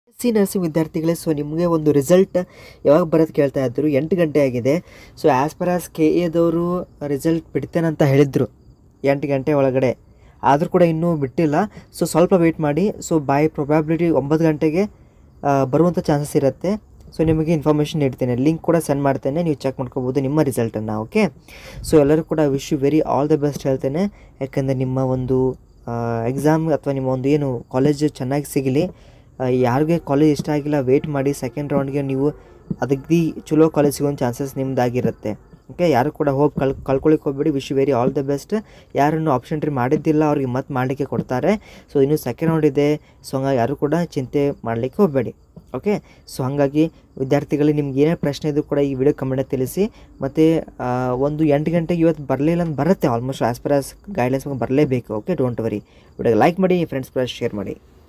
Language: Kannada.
ಸಿ ನರ್ಸಿಂಗ್ ವಿದ್ಯಾರ್ಥಿಗಳೇ ಸೊ ನಿಮಗೆ ಒಂದು ರಿಸಲ್ಟ್ ಯಾವಾಗ ಬರೋದು ಕೇಳ್ತಾ ಇದ್ದರು ಎಂಟು ಗಂಟೆ ಆಗಿದೆ so as per as K ಎದವರು ರಿಸಲ್ಟ್ ಬಿಡ್ತೇನಂತ ಹೇಳಿದರು ಎಂಟು ಗಂಟೆ ಒಳಗಡೆ ಆದರೂ ಕೂಡ ಇನ್ನೂ ಬಿಟ್ಟಿಲ್ಲ ಸೊ ಸ್ವಲ್ಪ ವೆಯ್ಟ್ ಮಾಡಿ ಸೊ ಬೈ ಪ್ರೊಬ್ಯಾಬಿಲಿಟಿ ಒಂಬತ್ತು ಗಂಟೆಗೆ ಆ, ಬರುವಂಥ ಚಾನ್ಸಸ್ ಇರುತ್ತೆ ಸೊ ನಿಮಗೆ ಇನ್ಫಾರ್ಮೇಷನ್ ನೀಡ್ತೇನೆ ಲಿಂಕ್ ಕೂಡ ಸೆಂಡ್ ಮಾಡ್ತೇನೆ ನೀವು ಚೆಕ್ ಮಾಡ್ಕೋಬೋದು ನಿಮ್ಮ ರಿಸಲ್ಟನ್ನು ಓಕೆ ಸೊ ಎಲ್ಲರೂ ಕೂಡ wish you very all the best ಹೇಳ್ತೇನೆ ಯಾಕಂದರೆ ನಿಮ್ಮ ಒಂದು ಎಕ್ಸಾಮ್ ಅಥವಾ ನಿಮ್ಮ ಒಂದು ಏನು ಕಾಲೇಜ್ ಚೆನ್ನಾಗಿ ಸಿಗಲಿ ಆ, ಯಾರಿಗೆ ಕಾಲೇಜ್ ಇಷ್ಟ ಆಗಿಲ್ಲ ವೆಯ್ಟ್ ಮಾಡಿ ಸೆಕೆಂಡ್ ರೌಂಡ್ಗೆ ನೀವು ಅದಕ್ಕೆ ಚಲೋ ಕಾಲೇಜ್ ಸಿಗೋ ಚಾನ್ಸಸ್ ನಿಮ್ದಾಗಿರುತ್ತೆ ಓಕೆ ಯಾರು ಕೂಡ ಹೋಗಿ ಕಳ್ ಕಳ್ಕೊಳಿಕ್ಕೆ ಹೋಗ್ಬೇಡಿ wish very all the best ಯಾರನ್ನು ಆಪ್ಷನ್ ಟ್ರೀ ಮಾಡಿದ್ದಿಲ್ಲ ಅವ್ರಿಗೆ ಮತ್ತೆ ಮಾಡಲಿಕ್ಕೆ ಕೊಡ್ತಾರೆ ಸೊ ಇನ್ನು ಸೆಕೆಂಡ್ ರೌಂಡ್ ಇದೆ ಸೊ ಹಂಗಾಗಿ ಯಾರು ಕೂಡ ಚಿಂತೆ ಮಾಡಲಿಕ್ಕೆ ಹೋಗಬೇಡಿ ಓಕೆ ಸೊ ಹಾಗಾಗಿ ವಿದ್ಯಾರ್ಥಿಗಳಿಗೆ ನಿಮ್ಗೆ ಏನೇ ಪ್ರಶ್ನೆ ಇದ್ದರೂ ಕೂಡ ಈ ವಿಡಿಯೋ ಕಮೆಂಟ್ ತಿಳಿಸಿ ಮತ್ತು ಒಂದು ಎಂಟು ಗಂಟೆಗೆ ಇವತ್ತು ಬರಲಿಲ್ಲ ಅಂತ ಬರುತ್ತೆ almost as per as guidelines ಬರಲೇಬೇಕು okay don't worry video like ಮಾಡಿ ಫ್ರೆಂಡ್ಸ್ ಕೂಡ ಶೇರ್ ಮಾಡಿ